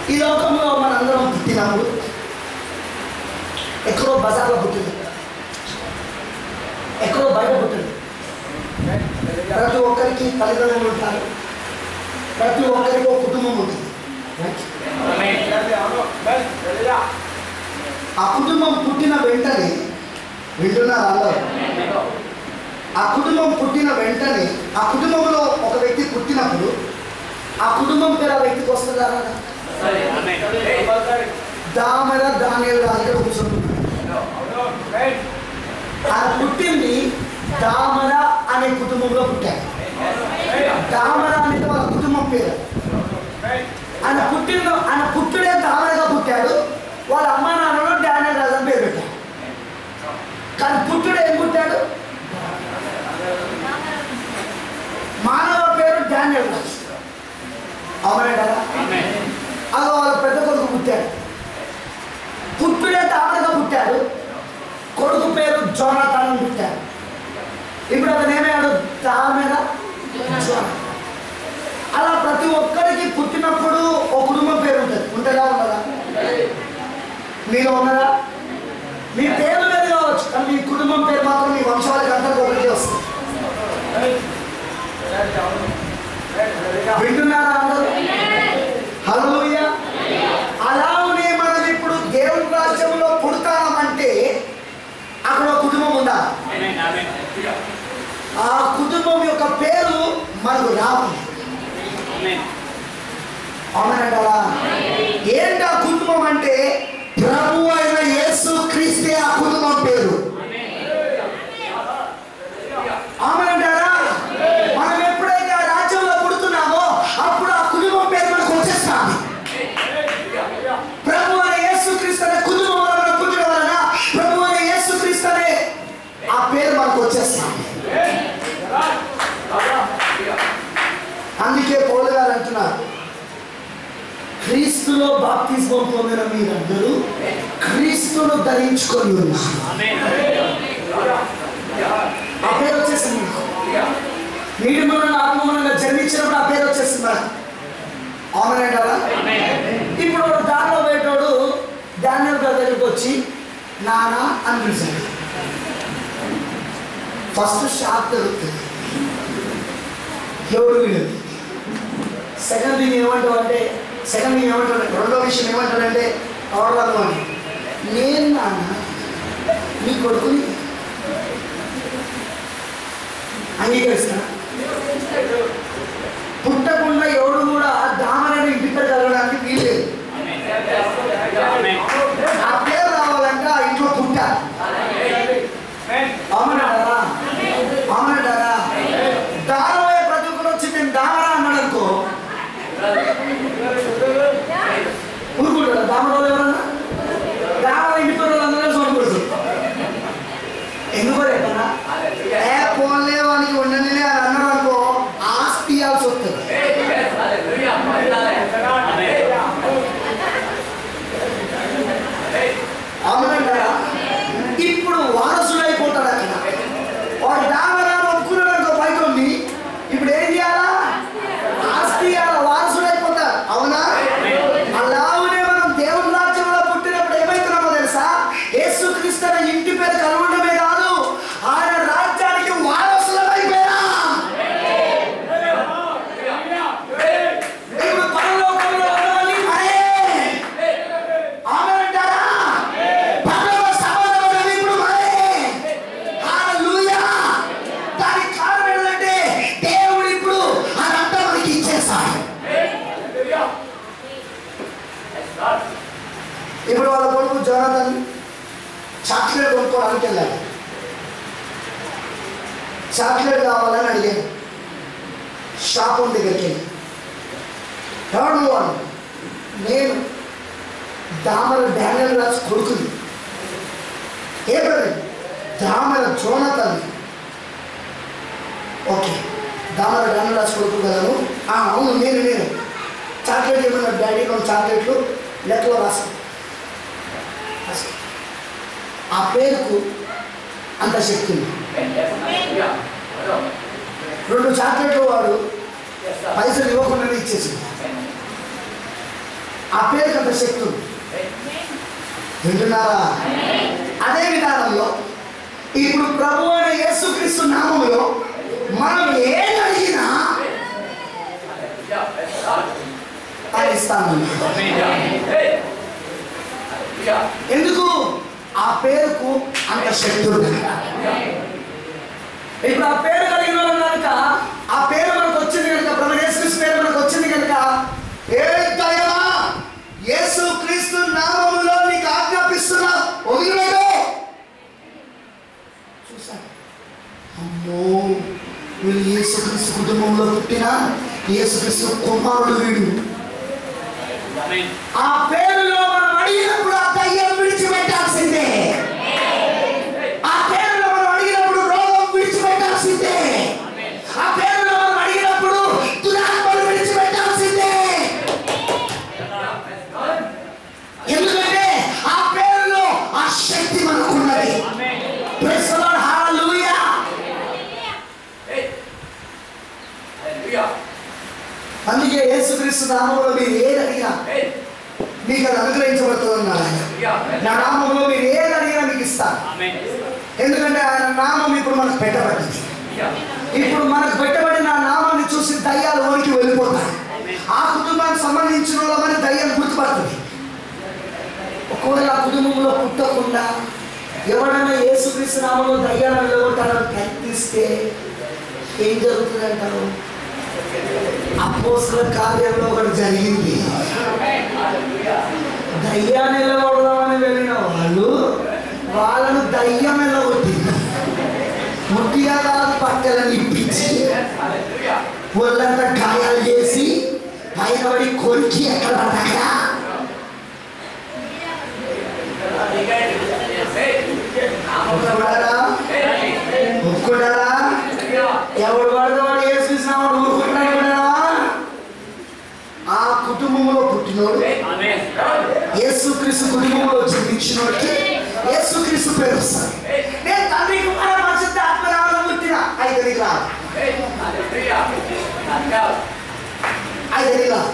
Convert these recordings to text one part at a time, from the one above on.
ఈ లోకంలో మనందరం పుట్టినప్పుడు ఎక్కడో బజార్లో పుట్టింది ఎక్కడో బయట పుట్టింది ప్రతి ఒక్కరికి తల్లిదండ్రులు ఉంటారు ప్రతి ఒక్కరికి ఒక కుటుంబం ఉంటుంది ఆ కుటుంబం పుట్టిన వెంటనే వింటున్నారు అందరూ ఆ కుటుంబం పుట్టిన వెంటనే ఆ కుటుంబంలో ఒక వ్యక్తి పుట్టినప్పుడు ఆ కుటుంబం పేరు ఆ వ్యక్తికి వస్తుందా రాదా? దామర దానియలు రాజుగా కూర్చుంటున్నాడు ఆయన పుట్టింది దామర అనే కుటుంబంలో పుట్టాడు దామర అనేది వాళ్ళ కుటుంబం పేరు ఆయన పుట్టిన ఆయన పుట్టుడే దామరగా పుట్టాడు వాళ్ళ అమ్మ నాన్నలు డానియల్ రాజు అని పేరు పెట్టాడు కానీ పుట్టుడు ఏం పుట్టాడు మానవ పేరు డానియల్ రాజు అవునే కదా అలా వాళ్ళ పెద్ద కొడుకు పుట్టాడు పుట్టుడే దామరగా పుట్టాడు కొడుకు పేరు జోనాథన్ అని పుట్టాడు ఇప్పుడు అతను ఏమయ్యాడు దామెర జోనాథన్ అలా ప్రతి ఒక్కరికి పుట్టినప్పుడు ఒక కుటుంబం పేరు ఉంటుంది ఉంటుందా ఉండదా మీలో ఉన్నదా మీ పేరు లేదు కావచ్చు కానీ మీ కుటుంబం పేరు మాత్రం మీ వంశాలకు అందరికీ ఒకటి వస్తుంది వింటున్నారా అందరూ హలోయ అలానే మనం ఇప్పుడు దేవుని రాజ్యంలో పుడతామంటే అక్కడ ఒక కుటుంబం ఉందా ఆ కుటుంబం యొక్క పేరు మనకు రావాలి అవునంటారా ఏంటి ఆ కుటుంబం అంటే ప్రభు అయిన యేసు క్రీస్తే ఆ కుటుంబం పేరు అవునంటారా మనం ఎప్పుడైతే ఆ రాజ్యంలో పుడుతున్నామో అప్పుడు ఆ కుటుంబం పేరు మనకు వచ్చేస్తాము ప్రభు అయిన యేసు క్రీస్తు అనే కుటుంబంలో మనం పుట్టడం వలన ప్రభు అయిన యేసు క్రీస్తు అనే ఆ పేరు మనకు వచ్చేస్తాము అందుకే పౌలు గారు అంటున్నారు క్రీస్తులో బాప్తిస్మం పొందిన మీరందరూ క్రీస్తును ధరించుకొని ఉన్నారు ఆ పేరు వచ్చేసింది మీకు నీటి మూలంగా ఆత్మూలంగా జన్మించినప్పుడు ఆ పేరు వచ్చేసింది మనకు అవునంటారా ఇప్పుడు వాడు దారిలో పోయేటోడు డానియల్ గారి దగ్గరికి వచ్చి నానా అని పిలిచాడు ఫస్ట్ షాక్ దొరుకుతుంది ఎవడు వీడు సెకండ్ థింగ్ ఏమంటావు అంటే సెకండ్ థింగ్ ఏమంటాడు రెండో విషయం ఏమంటాడంటే అవడరాదు అని నేను నాన్న నీ కొడుకుని అంగీకరిస్తా పుట్టకుండా ఎవడు కూడా దామరని ఇంటి పేరు కలగడానికి వీలేదు ఆ పేరు రావాలంటే ఆ ఇంట్లో పుట్టాలి అవునంటారా అవునంటారా దారవే ప్రతి ఒక్కరు వచ్చి నేను దామరా అన్నాడు అనుకో ఊరుకుంటారా దామరా ఎవరన్నా దామరా ఇంటి పేరు అందరూ చూడకూడదు ఎందుకు రేపన్నా ఏ పోన్లే వానికి ఉండనిలే అని అన్నారు అనుకో ఆస్తి ఇవ్వాల్సి వస్తుంది అవునంటారా ఇప్పుడు వారసుడు అయిపోతాడు అక్కడ వాడు దామరా ఒప్పుకున్నాడు అనుకో బయట ఉండి ఇప్పుడు ఏం చేయాలా ఆస్తి ఇవ్వాలా వారసుడు అయిపోతాడు అవునా అలానే మనం దేవుని రాజ్యంలో పుట్టినప్పుడు ఏమైతున్నామో తెలుసా యేసు క్రీస్తు అనే ఇంటి పేరు కలవడమే కాదు ఆయన రాజ్యానికి వారసులమైపోయాం ఇప్పుడు పరలోకంలో ఉన్నవన్నీ మరే ఆమెనంటారా పరలోక సమాధానం ఇప్పుడు మరే హల్లెలూయా దానికి కారణం ఏంటంటే దేవుడు ఇప్పుడు అదంతా మనకి ఇచ్చేస్తాడు ఇప్పుడు వాళ్ళ కొడుకు జోనాథన్ చాక్లెట్ కొనుక్కోవడానికి వెళ్ళాడు చాక్లెట్ కావాలని అడిగాను షాప్ ఉంది దగ్గరికి వెళ్ళి ఎవరు నువ్వు అన్నాడు. నేను దామర డానియల్ రాజు కొడుకుని ఏ పేరు Damara Jonathan okay Damara Daniel Raju కొడుకు కదా నువ్వు? ఆ, అవును నేను నేను చాక్లెట్ ఏమన్నా డాడీ కొన్ని చాక్లెట్లు లెక్కలో రాసు రాసు. ఆ పేరుకు అంత శక్తి ఉంది రెండు చాక్లెట్లు వాడు పైసలు ఇవ్వకుండానే ఇచ్చేసింది ఆ పేరుకి అంత శక్తి ఉంది వింటున్నారా అదే విధానంలో ఇప్పుడు ప్రభు అయిన యేసుక్రీస్తు నామములో మనం ఏది అడిగినా ఆయన ఇస్తాను ఎందుకు ఆ పేరుకు అంత శక్తి ఉంది ఇప్పుడు ఆ పేరు కలిగిన వాళ్ళం కనుక ఆ పేరు మనకు వచ్చింది కనుక ప్రభు యేసుక్రీస్తు పేరు మనకు వచ్చింది కనుక ఏ దయమా యేసు క్రీస్తు నామములో నీకు ఆజ్ఞాపిస్తున్నా వదిలిపెట్టు చూశాను అమ్మో వీళ్ళు యేసుక్రీస్తు కుటుంబంలో పుట్టిన యేసుక్రీస్తు కుమారుడు వీడు ఆ పేరులో మనం అడిగినప్పుడు ఆ దయ్యం విడిచిపెట్టాల్సిందే ఆ పేరులో మనం అడిగినప్పుడు రోగం విడిచిపెట్టాల్సిందే ఆ పేరులో మనం అడిగినప్పుడు దురాత్మలు విడిచిపెట్టాల్సిందే ఎందుకంటే ఆ పేరులో ఆ శక్తి మనకున్నది Praise the Lord. Hallelujah. అందుకే యేసుక్రీస్తు నామంలో మీరు ఏది అడిగినా మీకు అది అనుగ్రహించబడుతుంది అన్నాడు ఆయన నా నామంలో మీరు ఏది అడిగినా మీకు ఇస్తాను ఎందుకంటే ఆయన నామం ఇప్పుడు మనకు పెట్టబడింది ఇప్పుడు మనకు పెట్టబడిన ఆ నామాన్ని చూసి దయ్యాలు వరకు వెళ్ళిపోతాయి ఆ కుటుంబానికి సంబంధించిన వాళ్ళమని దయ్యం గుర్తుపడుతుంది ఒకవేళ ఆ కుటుంబంలో పుట్టకుండా ఎవరైనా యేసుక్రీస్తు నామంలో దయ్యాలను వెళ్ళగొట్టాలని ప్రయత్నిస్తే ఏం జరుగుతుంది అంటారు అపోసల కార్యంలో ఒకటి జరిగింది దయ్యాన్ని వెళ్ళగొడదామని వెళ్ళిన వాళ్ళు వాళ్ళను దయ్యం వెళ్ళగొట్టింది ముట్టిగా కాదు పట్టెలను ఇప్పించి ఒళ్ళంతా గాయాలు చేసి పైన పడి కొరికి ఎక్కడ పడ్డాక ఒప్పుకున్నారా ఒప్పుకున్నారా ఎవడు పడితే వాడు వేసుకున్నాడు ఊరుకుంటున్నాడా ఆ కుటుంబంలో పుట్టినోడు యేసుక్రీస్తు కుటుంబంలో జన్మించినోడికి యేసుక్రీస్తు పేరు వస్తుంది నేను తండ్రి కుమార పరిశుద్ధ ఆత్మనామం పుట్టిన ఐదరికి రాదు ఐదరికి రాదు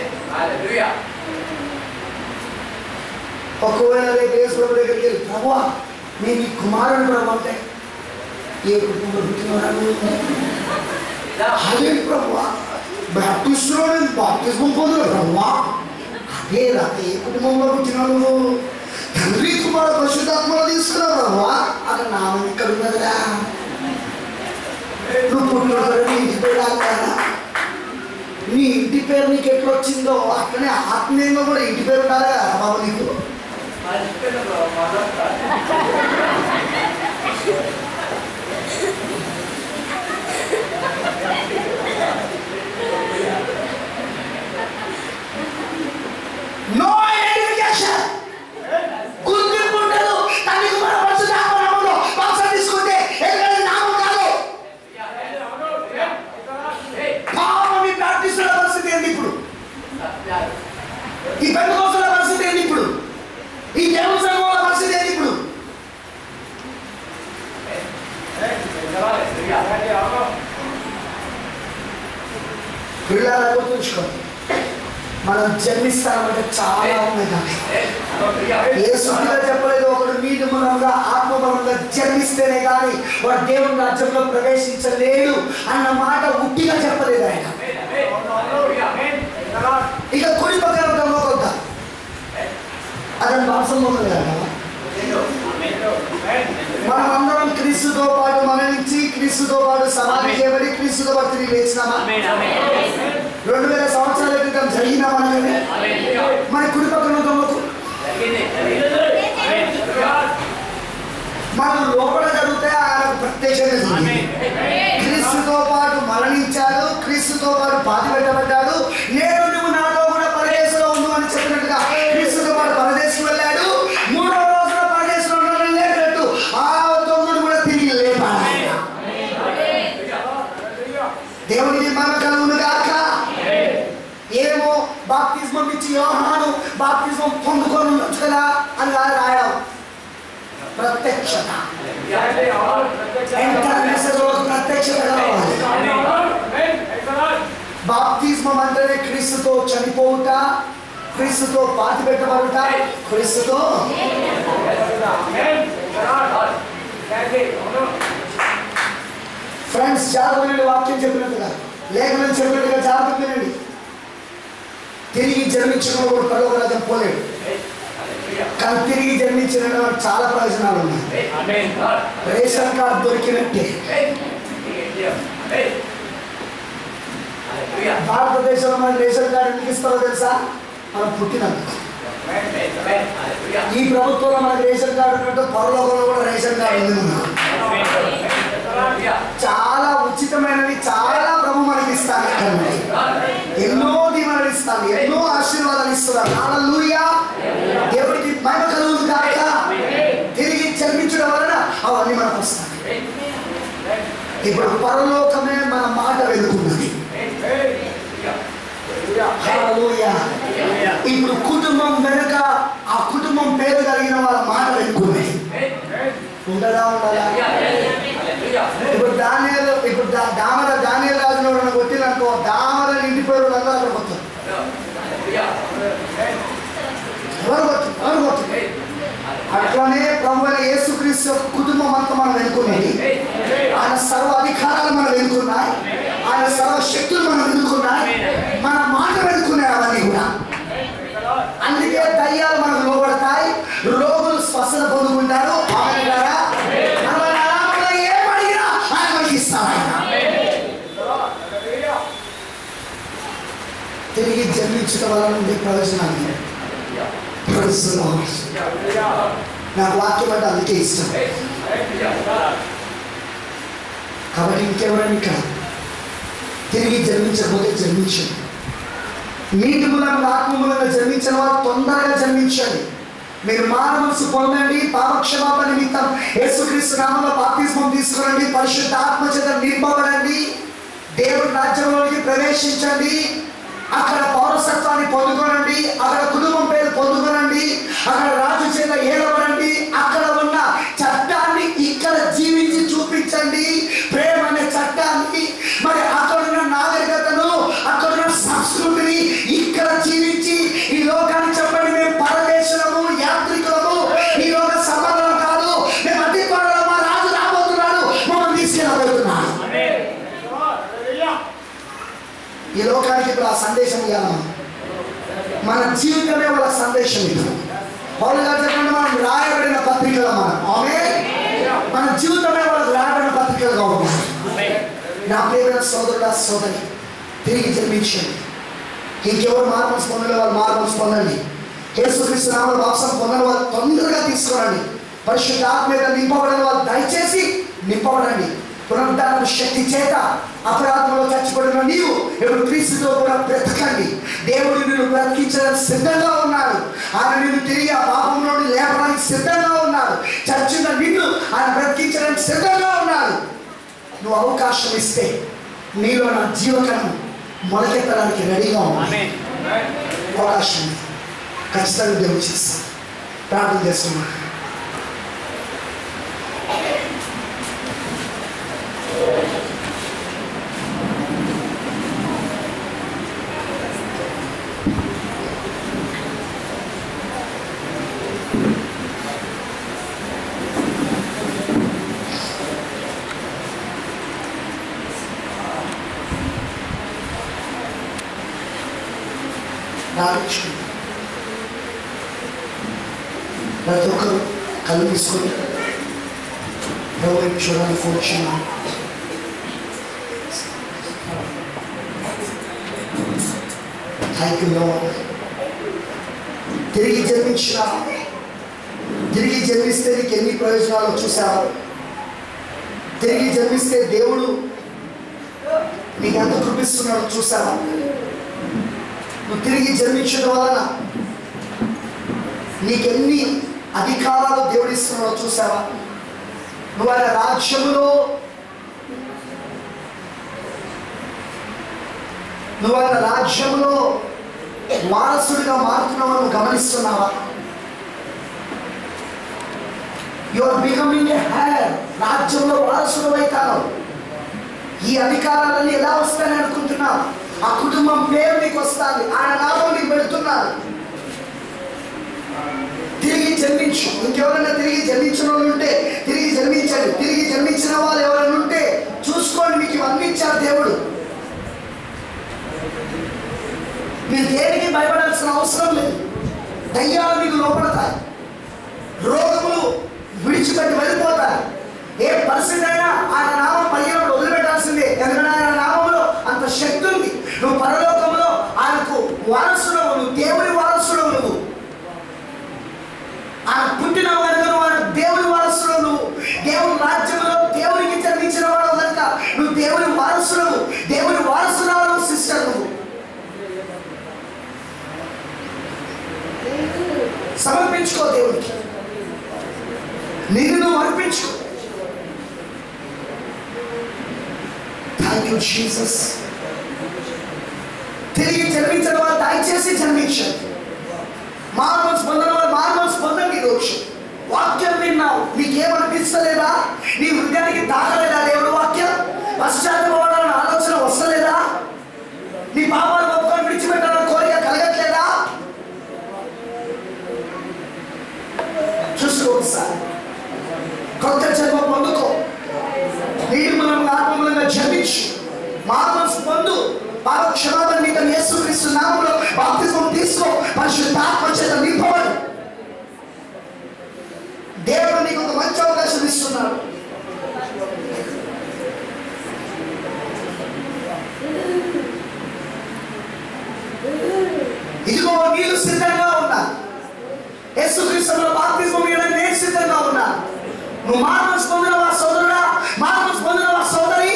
ఒకవేళ రేపు యేసు ప్రభు దగ్గరికి వెళ్ళి ప్రభువా నేను ఈ కుమారుని ప్రభు అంటే ఏ కుటుంబంలో పుట్టినవాడు అదే ప్రభువా బ్యాప్టిస్ట్లో నేను బాప్తిజం పొందిన ప్రభువా అదే రాక ఏ కుటుంబంలో పుట్టినావు నువ్వు తండ్రి కుమార పరిశుద్ధాత్మలో తీసుకున్నావు ప్రభువా అక్కడ నామం ఇక్కడ ఉన్నదిరా నువ్వు పుట్టిన నీ ఇంటి పేరు రాకపోయారా నీ ఇంటి పేరు నీకు ఎట్లా వచ్చిందో అట్లనే ఆత్మీయంగా కూడా ఇంటి పేరు ఉండాలి కదా బాబు నీకు నో ఐడెంటిఫికేషన్ గుర్తింపు ఉండదు తనకి మన పరిశుద్ధాత్మ నామంలో బాప్సం తీసుకుంటే ఎందుకంటే నామం కాదు పాపం ఈ ప్రార్థిస్తున్న పరిస్థితి ఏంటి ఇప్పుడు ఈ పెద్దకోసుల పరిస్థితి ఏంటి ఇప్పుడు ఈ దేవుని సంఘముల పరిస్థితి ఏంటి ఇప్పుడు పిల్లల గుర్తుంచుకోండి మనం జన్మిస్తామంటే చాలా ఉన్నాయి దాంట్లో ఏ సుఖంగా చెప్పలేదు ఒకడు నీటి మూలంగా ఆత్మ మూలంగా జన్మిస్తేనే కానీ వాడు దేవుని రాజ్యంలో ప్రవేశించలేడు అన్న మాట ఉట్టిగా చెప్పలేదు ఆయన ఇక కుడి పక్కన దొంగకొద్ద అతను మాంసం మొక్కలు కదా మనం అందరం క్రీస్తుతో పాటు మరణించి క్రీస్తుతో పాటు సమాధి చేయబడి క్రీస్తుతో పాటు తిరిగి లేచినామా రెండు వేల సంవత్సరాల క్రితం జరిగిన మనమే మన కుడి పక్కన దొంగకు మనం లోపల జరిగితే ఆయన ప్రత్యక్షంగా జరిగింది క్రీస్తుతో పాటు మరణించాడు క్రీస్తుతో పాటు పాతి పెట్టబడ్డాడు నేను నువ్వు నాతో కూడా పరదేశంలో ఉండు అని చెప్పినట్టుగా క్రీస్తుతో పాటు పరదేశం వెళ్ళాడు మూడో రోజున పరదేశంలో ఉన్నాడు లేపినట్టు ఆ దొంగను కూడా తిరిగి లేపాడు ఆయన. దేవునికి మన కలుగును గాక ఏమో బాప్తిజం ఇచ్చి యోహాను బాప్తిజం పొందుకొని ఉండొచ్చు కదా అని కాదు రాయడం ప్రత్యక్షత ఎంటర్ మెసేజ్ ప్రత్యక్షత కావాలి బాప్తిజం అంటేనే క్రీస్తుతో చనిపోవుట క్రీస్తుతో పాతి పెట్టబడుట క్రీస్తుతో ఫ్రెండ్స్ జాగ్రత్త వాక్యం చెప్పినట్టుగా లేఖనం చెప్పినట్టుగా జాగ్రత్త వినండి తిరిగి జన్మించిన కూడా పరలోక రాజ్యం పోలేడు కానీ తిరిగి జన్మించిన వాడికి చాలా ప్రయోజనాలు ఉన్నాయి రేషన్ కార్డు దొరికినట్టే భారతదేశంలో మన రేషన్ కార్డు ఎందుకు ఇస్తారో తెలుసా మనం పుట్టినందుకు ఈ ప్రభుత్వంలో మనకి రేషన్ కార్డు ఉన్నట్టు పరలోకంలో కూడా రేషన్ కార్డు ఉంది మనకు. చాలా ఉచితమైనవి చాలా ప్రభు మనకి ఇస్తాను ఇక్కడ నుండి. ఎన్నో దీవెనలు ఇస్తాను ఎన్నో ఆశీర్వాదాలు ఇస్తున్నారు హల్లెలూయా దేవుడికి మహిమ కలుగును కాక తిరిగి జన్మించడం వలన అవన్నీ మనకు వస్తాయి ఇప్పుడు పరలోకమే మన మాట వెలుగున్నది హల్లెలూయా ఇప్పుడు కుటుంబం వెనుక ఆ కుటుంబం పేరు కలిగిన వాళ్ళ మాట వెలుగున్నది ఉండదా ఉండదా ఇప్పుడు ధాన్యాలు ఇప్పుడు దా- దామర ధాన్యాలు రాజున ఎవరైనా కొట్టిననుకో దామర ఇంటి పేరు అందరూ అక్కడ కొత్తారు ఎవరు కొట్టు ఎవరు కొట్టు అట్లానే ప్రభు అయిన యేసుక్రీస్తు యొక్క కుటుంబం అంతా మనం వెనుకున్నది ఆయన సర్వ అధికారాలు మనం వెనుకున్నాయి ఆయన సర్వ శక్తులు మనం వెనుకున్నాయి మన మాట వెనుకున్నాయి అవన్నీ కూడా అందుకే దయ్యాలు మనకు లోబడతాయి రోగులు స్వస్థత పొందుకుంటారు ఆయన ద్వారా మన నామములో ఏం అడిగినా ఆయన మనకి ఇస్తాడు ఆయన తిరిగి జన్మించడం వల్ల ఉండే ప్రయోజనాన్ని Praise the Lord. నాకు వాక్యం అంటే అందుకే ఇష్టం కాబట్టి ఇంకెవరైనా ఇక్కడ తిరిగి జన్మించకపోతే జన్మించండి నీటి మూలంగా ఆత్మ మూలంగా జన్మించిన వారు తొందరగా జన్మించండి మీరు మానవలసి పొందండి పాపక్షమాప నిమిత్తం యేసుక్రీస్తు నామంలో బాప్తిస్మం తీసుకురండి పరిశుద్ధ ఆత్మ చేత నింపబడండి దేవుడి రాజ్యంలోకి ప్రవేశించండి అక్కడ పౌరసత్వాన్ని పొందుకోనండి అక్కడ కుటుంబం పేరు పొందుకోనండి అక్కడ రాజు చేత ఏలబడండి అక్కడ ఉన్న చట్టాన్ని ఇక్కడ జీవించి చూపించండి ప్రేమ అనే చట్టాన్ని మరి అక్కడ ఉన్న నాగరికతను అక్కడ ఉన్న సంస్కృతిని ఇక్కడ జీవించి ఈ లోకాన్ని చెప్పండి మేము పరదేశులము యాత్రికులము ఈ లోక సంబంధం కాదు మేము అతి త్వరలో మా రాజు రాబోతున్నాడు మమ్మల్ని తీసుకెళ్ళబోతున్నాడు ఈ లోకానికి ఇప్పుడు ఆ సందేశం ఇవ్వాలి మనం. మన జీవితమే వాళ్ళ సందేశం ఇది పౌలు గారు చెప్పండి మనం రాయబడిన పత్రికలు మనం ఆమె మన జీవితమే వాళ్ళకి రాయబడిన పత్రికలుగా ఉండాలి నా ప్రియమైన సోదరుడా సోదరి తిరిగి జన్మించండి ఇంకెవరు మార్మల్స్ పొందలే వాళ్ళు మార్మల్స్ పొందండి యేసుక్రీస్తు నామల వాసం పొందని వాళ్ళు తొందరగా తీసుకోరండి పరిశుద్ధ ఆత్మ మీద నింపబడిన వాళ్ళు దయచేసి నింపబడండి పునరుద్ధారణ శక్తి చేత అపరాధంలో చచ్చిపడిన నీవు ఇప్పుడు క్రీస్తుతో కూడా బ్రతకండి దేవుడు నిన్ను బ్రతికించడానికి సిద్ధంగా ఉన్నాడు ఆయన నిన్ను తిరిగి ఆ పాపం నుండి లేపడానికి సిద్ధంగా ఉన్నాడు చచ్చిన నిన్ను ఆయన బ్రతికించడానికి సిద్ధంగా ఉన్నాడు నువ్వు అవకాశం ఇస్తే నీలో నా జీవకణం మొలకెత్తడానికి రెడీగా ఉంది అవకాశం ఉంది. ఖచ్చితంగా దేవుడు చేస్తాను ప్రార్థన చేస్తున్నాను రావచ్చు ప్రతి ఒక్కరు కళ్ళు తీసుకొని ప్రభు వైపు చూడడానికి కూర్చున్నాను థ్యాంక్ యూ తిరిగి జన్మించిన తిరిగి జన్మిస్తే నీకు ఎన్ని ప్రయోజనాలు చూసావా తిరిగి జన్మిస్తే దేవుడు నీకు ఎంత కృపిస్తున్నాడో చూసావా నువ్వు తిరిగి జన్మించడం వలన నీకెన్ని అధికారాలు దేవుడిస్తున్నాడో చూసావా నువ్వు ఆయన రాజ్యములో నువ్వు ఆయన రాజ్యములో వారసుడిగా మారుతున్నావు నువ్వు గమనిస్తున్నావా you are becoming a heir రాజ్యంలో వారసుడు అవుతావు ఈ అధికారాలన్నీ ఎలా వస్తాయని అనుకుంటున్నావు ఆ కుటుంబం పేరు నీకు వస్తుంది ఆయన నామం నీకు పెడుతున్నారు సమర్పించు ఇంకెవరైనా తిరిగి జన్మించిన వాళ్ళు ఉంటే తిరిగి జన్మించండి తిరిగి జన్మించిన వాళ్ళు ఎవరైనా ఉంటే చూసుకోండి మీకు ఇవన్నీ ఇచ్చారు దేవుడు మీరు దేనికి భయపడాల్సిన అవసరం లేదు దయ్యాలు మీకు లోపడతాయి రోగములు విడిచిపెట్టి వెళ్ళిపోతాయి ఏ పరిస్థితి అయినా ఆయన నామం పలికినప్పుడు వదిలిపెట్టాల్సిందే ఎందుకంటే ఆయన నామంలో అంత శక్తి ఉంది నువ్వు పరలోకంలో ఆయనకు వారసుడవు నువ్వు దేవుని వారసుడవు నువ్వు ఆయన పుట్టిన కనుక నువ్వు ఆయన దేవుని వారసుడు నువ్వు దేవుని రాజ్యంలో దేవునికి జన్మించిన వాడు కనుక నువ్వు దేవుని వారసుడవు దేవుని వారసురాలు సిస్టర్ నువ్వు సమర్పించుకో దేవునికి నిన్ను నువ్వు అర్పించుకో థ్యాంక్ యూ జీసస్ తిరిగి జన్మించిన వారు దయచేసి జన్మించండి మార్మల్స్ పొందిన వారు మార్మల్స్ పొందండి ఈరోజు వాక్యం విన్నావు నీకేమనిపిస్తలేదా నీ హృదయానికి తాకలేదా దేవుడు వాక్యం పశ్చాత్తపడాలని ఆలోచన వస్తలేదా నీ పాపాలు ఒప్పుకొని విడిచిపెట్టాలని కోరిక కలగట్లేదా చూసుకో ఒకసారి కొత్త జన్మ పొందుకో నిర్మలంగా ఆత్మూలంగా జన్మించు మార్మల్స్ పొందు పాప క్షమాపణ నీకు యేసుక్రీస్తు నామంలో బాప్తిజం తీసుకో పరిశుద్ధాత్మ చేత నింపబడు దేవుడు నీకు ఒక మంచి అవకాశం ఇస్తున్నాడు ఇదిగో నీళ్ళు సిద్ధంగా ఉన్నా యేసుక్రీస్తులో బాప్తిజం ఇవ్వడానికి నేను సిద్ధంగా ఉన్నా నువ్వు మార్మల్స్ పొందినవా సోదరుడా మార్మల్స్ పొందినవా సోదరి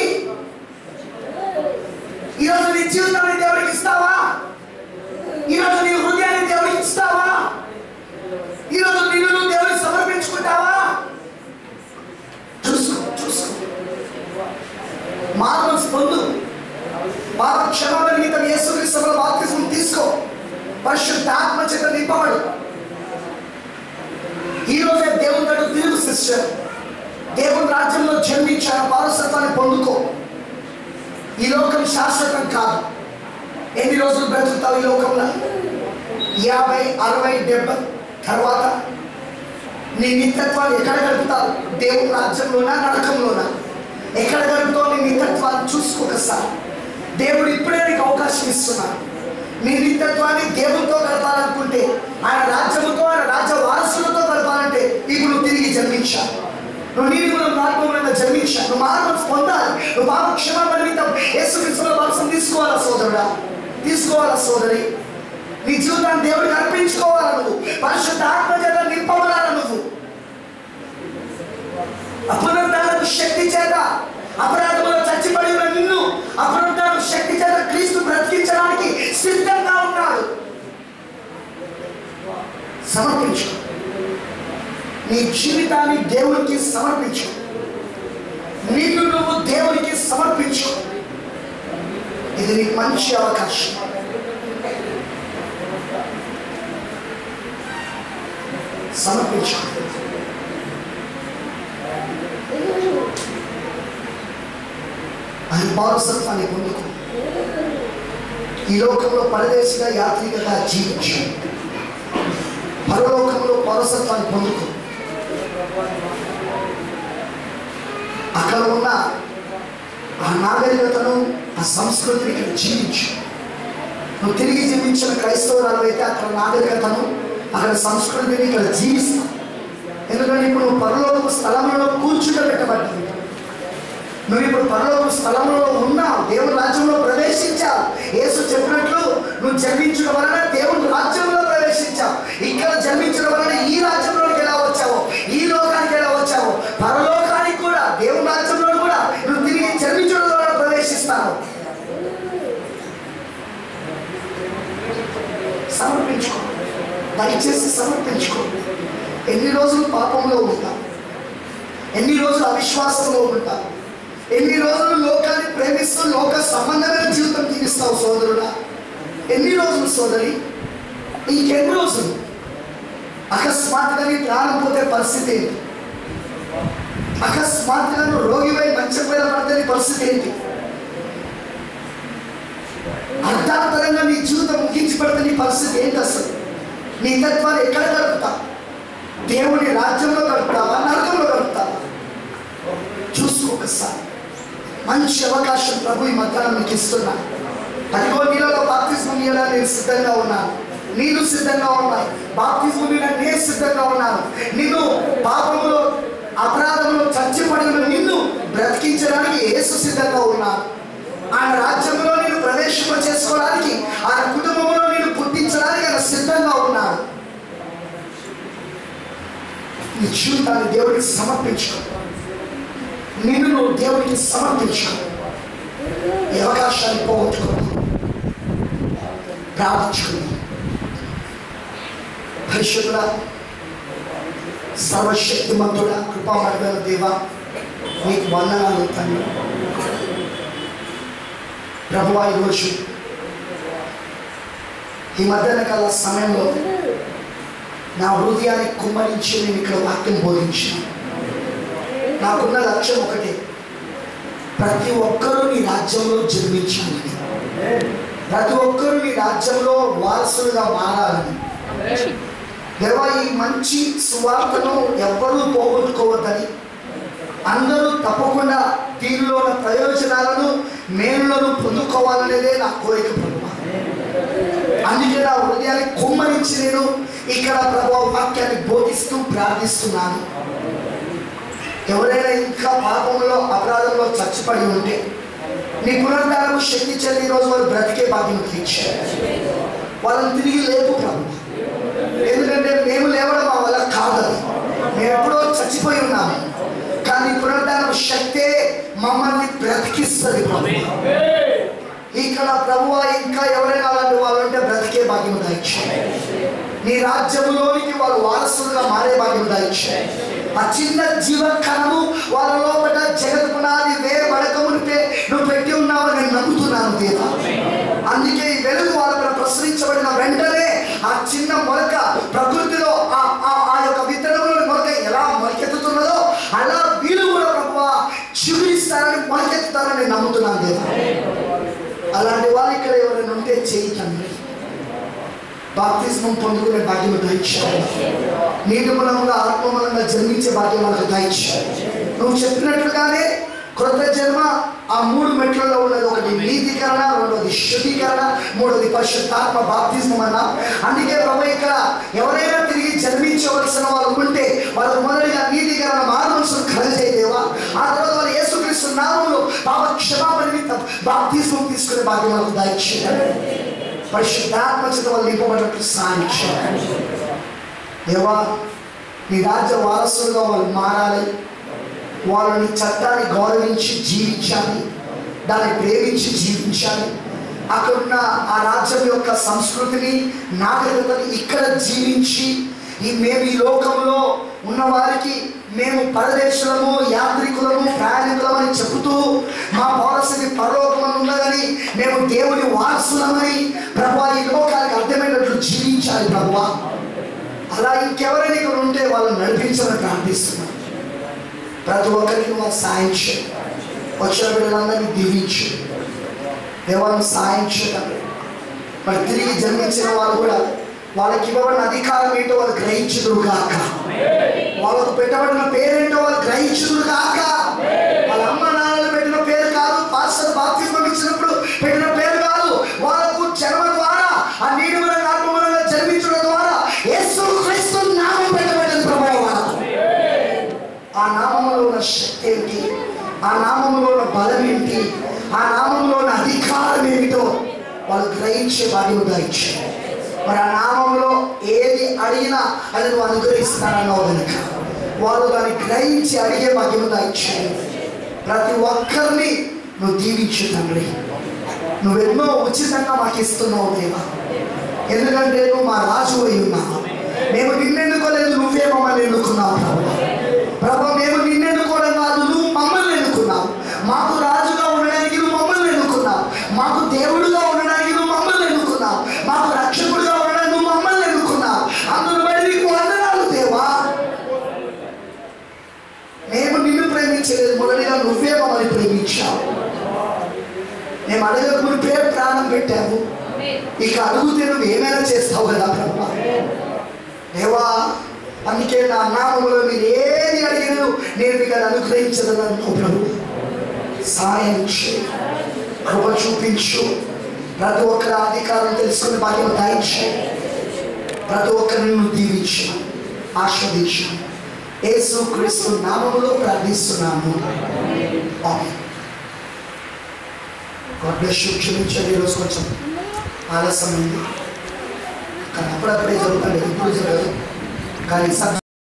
ఈరోజు నీ జీవితాన్ని దేవుడికి ఇస్తావా ఈరోజు నీ హృదయాన్ని దేవుడికి ఇస్తావా ఈరోజు నిన్ను నువ్వు దేవుడికి సమర్పించుకుంటావా చూసుకో చూసుకో మార్మల్స్ పొందు పాప క్షమాపణ నిమిత్తం యేసుక్రీస్తులో బాప్తిజం తీసుకో పరిశుద్ధ ఆత్మ చేత నింపబడు ఈ రోజే దేవుని దగ్గర తిరుగు సిస్టర్ దేవుని రాజ్యంలో జన్మించాను వారసత్వాన్ని పొందుకో ఈ లోకం శాశ్వతం కాదు ఎన్ని రోజులు బ్రతుకుతావు ఈ లోకంలో యాభై అరవై డెబ్బై తర్వాత నీ నిత్యత్వాన్ని ఎక్కడ గడుపుతావు దేవుని రాజ్యంలోనా నరకంలోనా ఎక్కడ గడుపుతావు నీ నిత్యత్వాన్ని చూసుకోకసారి దేవుడు ఇప్పుడే నీకు అవకాశం ఇస్తున్నాడు నీ నిత్యత్వాన్ని దేవునితో గడపాలనుకుంటే ఆయన రాజ్యముతో ఆయన రాజ్య వారసులతో గడపాలంటే ఇప్పుడు నువ్వు తిరిగి జన్మించాలి నువ్వు నీతిగుణం ఆత్మూలంగా జన్మించాలి నువ్వు మార్గం పొందాలి నువ్వు పాప క్షమాపణ నిమిత్తం యేసుక్రీస్తుల వారసం తీసుకోవాలా సోదరుడా తీసుకోవాలా సోదరి నీ జీవితాన్ని దేవుడికి అర్పించుకోవాలా నువ్వు పరిశుద్ధ ఆత్మ చేత నింపబడాలా నువ్వు అపునరుద్ధాలకు శక్తి చేత అపరాధములో చచ్చిపడి ఉన్న నిన్ను అపునరుద్ధాలకు శక్తి చేత క్రీస్తు బ్రతికించడానికి సిద్ధంగా ఉన్నాడు సమర్పించు నీ జీవితాన్ని దేవునికి సమర్పించు నిన్ను నువ్వు దేవునికి సమర్పించు ఇది నీకు మంచి అవకాశం సమర్పించు ఆయన పౌరసత్వాన్ని పొందుకో ఈ లోకంలో పరదేశిగా యాత్రికగా జీవించు పరలోకంలో పౌరసత్వాన్ని పొందుకో అక్కడ ఉన్న ఆ నాగరికతను ఆ సంస్కృతిని ఇక్కడ జీవించు నువ్వు తిరిగి జీవించిన క్రైస్తవురాలు అయితే అక్కడ నాగరికతను అక్కడ సంస్కృతిని ఇక్కడ జీవిస్తావు ఎందుకంటే ఇప్పుడు నువ్వు పరలోక స్థలంలో కూర్చుండబెట్టబడ్డది నువ్వు ఇప్పుడు పరలోక స్థలంలో ఉన్నావు దేవుని రాజ్యంలో ప్రవేశించావు యేసు చెప్పినట్లు నువ్వు జన్మించడం వలన దేవుని రాజ్యంలో ప్రవేశించావు ఇక్కడ జన్మించడం వలన ఈ రాజ్యంలోకి ఎలా వచ్చావో ఈ లోకానికి ఎలా వచ్చావో పరలోకానికి కూడా దేవుని రాజ్యంలో కూడా నువ్వు తిరిగి జన్మించడం ద్వారా ప్రవేశిస్తావు సమర్పించుకో దయచేసి సమర్పించుకో ఎన్ని రోజులు పాపంలో ఉంటావు ఎన్ని రోజులు అవిశ్వాసంలో ఉంటావు ఎన్ని రోజులు లోకాన్ని ప్రేమిస్తూ లోక సంబంధమైన జీవితం జీవిస్తావు సోదరుడా ఎన్ని రోజులు సోదరి ఇంకెన్ని రోజులు అకస్మాత్తుగా నీ ప్రాణం పోతే పరిస్థితి ఏంటి అకస్మాత్తుగా నువ్వు రోగిపై మంచం మీద పడితే నీ పరిస్థితి ఏంటి అర్ధాంతరంగా నీ జీవితం ముగించి పడితే నీ పరిస్థితి ఏంటి అసలు నీ తత్వాన్ని ఎక్కడ గడుపుతా దేవుని రాజ్యంలో గడుపుతావా నరకంలో గడుపుతావా చూసుకో ఒకసారి మంచి అవకాశం ప్రభు ఈ మధ్యాహ్నం మీకు ఇస్తున్నా అదిగో నీళ్ళలో బాప్తిజం ఇవ్వడానికి నేను సిద్ధంగా ఉన్నాను నీళ్ళు సిద్ధంగా ఉన్నాయి బాప్తిజం ఇవ్వడానికి నేను సిద్ధంగా ఉన్నాను నిన్ను పాపములో అపరాధంలో చచ్చిపడిన నిన్ను బ్రతికించడానికి యేసు సిద్ధంగా ఉన్నాను ఆయన రాజ్యంలో నేను ప్రవేశింప చేసుకోవడానికి ఆయన కుటుంబంలో నేను పుట్టించడానికి ఆయన సిద్ధంగా ఉన్నాడు నీ జీవితాన్ని దేవుడికి సమర్పించుకో నిన్ను నువ్వు దేవుడికి సమర్పించుకో ఈ అవకాశాన్ని పోగొట్టుకో ప్రార్థించుకుని పరిశుద్ధ సర్వశక్తిమంతుడ కృపామడగల దేవ నీకు వందనాలు తండ్రి ప్రభువా ఈరోజు ఈ మధ్యాహ్న కాల సమయంలో నా హృదయాన్ని కుమ్మరించి నేను ఇక్కడ వాక్యం బోధించాను నాకున్న లక్ష్యం ఒకటే ప్రతి ఒక్కరూ నీ రాజ్యంలో జన్మించాలని ప్రతి ఒక్కరూ నీ రాజ్యంలో వారసులుగా మారాలని దేవా ఈ మంచి సువార్తను ఎవ్వరూ పోగొట్టుకోవద్దని అందరూ తప్పకుండా దీనిలో ఉన్న ప్రయోజనాలను మేలులను పొందుకోవాలనేదే నా కోరిక ప్రభు అందుకే నా హృదయాన్ని కుమ్మరించి నేను ఇక్కడ ప్రభు వాక్యాన్ని బోధిస్తూ ప్రార్థిస్తున్నాను ఎవరైనా ఇంకా పాపంలో అపరాధంలో చచ్చిపడి ఉంటే నీ పునరుద్ధారం శక్తి చెల్లి ఈరోజు వారు బ్రతికే భాగ్యం ఇచ్చారు వాళ్ళని తిరిగి లేపు ప్రభు ఎందుకంటే మేము లేవడం మా వల్ల కాదని మేము ఎప్పుడో చచ్చిపోయి ఉన్నాము కానీ పునరుద్ధానం శక్తే మమ్మల్ని బ్రతికిస్తుంది ప్రభు ఇక్కడ ప్రభువ ఇంకా ఎవరైనా అలాంటి వాళ్ళు ఉంటే బ్రతికే భాగ్యం దాయిచ్చాయి నీ రాజ్యములోనికి వాళ్ళు వారసులుగా మారే భాగ్యం దాయిచ్చాయి ఆ చిన్న జీవ కణము వాళ్ళ లోపల జగత్ పునాది వేయబడకమునిపే నువ్వు పెట్టి ఉన్నావు నేను నమ్ముతున్నాను దేవా అందుకే ఈ వెలుగు వాళ్ళ ప్రసరించబడిన వెంటనే ఆ చిన్న మొలక ప్రకృతిలో ఆ ఆ- ఆ యొక్క విత్తనంలోని మొలక ఎలా మొలకెత్తుతున్నదో అలా వీళ్ళు కూడా ప్రభువ చిగురిస్తారని మొలకెత్తుతారని నేను నమ్ముతున్నాను దేవా అలాంటి వాళ్ళు ఇక్కడ ఎవరైనా ఉంటే చేయి తండ్రి బాప్తిస్మం పొందుకునే భాగ్యం దయచారు నీటి మూలంగా ఆత్మ మూలంగా జన్మించే భాగ్యం మనకు దయచారు నువ్వు చెప్పినట్లుగానే క్రొత్త జన్మ ఆ మూడు మెట్లలో ఉన్నది ఒకటి నీతికరణ రెండోది శుద్ధీకరణ మూడోది పరిశుద్ధాత్మ బాప్తిజం అన్న అందుకే ప్రభు ఇక్కడ ఎవరైనా తిరిగి జన్మించవలసిన వాళ్ళు ఉంటే వాళ్ళకు మొదటిగా నీతికరణ మార్మల్సును కలగజేయదేవా ఆ తర్వాత వాళ్ళు యేసుక్రీస్తు నామంలో పాప క్షమాపణ నిమిత్తం బాప్తిజం తీసుకునే భాగ్యం మనకు దయచేయాలి పరిశుద్ధాత్మ చేత వాళ్ళు నింపబడినట్టు సాధించాలి దేవా నీ రాజ్య వారసులుగా వాళ్ళు మారాలి వాళ్ళని చట్టాన్ని గౌరవించి జీవించాలి దాన్ని ప్రేమించి జీవించాలి అక్కడున్న ఆ రాజ్యం యొక్క సంస్కృతిని నాగరికతని ఇక్కడ జీవించి ఈ మేము ఈ లోకంలో ఉన్న వారికి మేము పరదేశులము యాత్రికులము ప్రయాణికులమని చెబుతూ మా పౌరస్థితి పరలోకమని ఉన్నదని మేము దేవుని వారసులమని ప్రభా ఈ లోకానికి అర్థమైనట్లు జీవించాలి ప్రభా అలా ఇంకెవరైనా ఇక్కడ ఉంటే వాళ్ళని నడిపించాలని ప్రార్థిస్తున్నాను ప్రతి ఒక్కరికి నువ్వు సాయం చేయి వచ్చిన బిడ్డలందరినీ దీవించు దేవాన్ని సాయం చేయడం మరి తిరిగి జన్మించిన వాళ్ళు కూడా వాళ్ళకి ఇవ్వబడిన అధికారం ఏంటో వాళ్ళు గ్రహించుదురు కాక వాళ్ళకు పెట్టబడిన పేరేంటో వాళ్ళు గ్రహించుదురు కాక వాళ్ళ అమ్మ నాన్నలు పెట్టిన పేరు కాదు పాస్టర్ బాప్తిజం ఇచ్చినప్పుడు పెట్టిన పేరు కాదు వాళ్ళకు జన్మ ద్వారా ఆ నీటి మూలంగా ఆత్మ మూలంగా జన్మించడం ద్వారా యేసు క్రీస్తు నామం పెట్టబడింది ప్రభావ ఆ నామంలో ఉన్న శక్తి ఏంటి ఆ నామంలో ఉన్న బలం ఏంటి ఆ నామంలో ఉన్న అధికారం ఏమిటో వాళ్ళు గ్రహించే భాగ్యం గ్రహించే మరి ఆ నామంలో ఏది అడిగినా అది నువ్వు అనుగ్రహిస్తానన్నావు కనుక వాళ్ళు దాన్ని గ్రహించి అడిగే భాగ్యం దాయిచ్చే ప్రతి ఒక్కరిని నువ్వు దీవించు తండ్రి నువ్వెన్నో ఉచితంగా మాకు ఇస్తున్నావు దేవా ఎందుకంటే నువ్వు మా రాజు అయి ఉన్నావు మేము నిన్నెన్నుకోలేదు నువ్వే మమ్మల్ని ఎన్నుకున్నావు ప్రభు ప్రభు మేము నిన్నెన్నుకోవడం కాదు నువ్వు మమ్మల్ని ఎన్నుకున్నావు మాకు రాజుగా ఉండడానికి నువ్వు మమ్మల్ని ఎన్నుకున్నావు మాకు దేవుడుగా ఉండడానికి నువ్వు మమ్మల్ని ఎన్నుకున్నావు మాకు రక్షకుడుగా ఉండడానికి నువ్వు మమ్మల్ని ఎన్నుకున్నావు అందును బట్టి నీకు వందనాలు దేవా మేము నిన్ను ప్రేమించలేదు మొదటిగా నువ్వే మమ్మల్ని ప్రేమించావు మేము అడగక పేరు ప్రాణం పెట్టాము ఇక అడుగుతే నువ్వు ఏమైనా చేస్తావు కదా ప్రభా దేవా అందుకే నా నామములో మీరు ఏది అడిగిన నేను మీకు అది అనుగ్రహించదన్నాను ప్రభు సాయం చేయి కృప చూపించు ప్రతి ఒక్కరి అధికారం తెలుసుకుని భాగ్యం దాయించు ప్రతి ఒక్కరిని నువ్వు దీవించు ఆస్వాదించు యేసు క్రీస్తు నామములో ప్రార్థిస్తున్నాము ఆమేన్. God bless you. క్షమించండి ఈరోజు కొంచెం ఆలస్యమైంది కానీ అప్పుడప్పుడే జరుగుతుంది ఇప్పుడు జరగదు కానీ సత్యం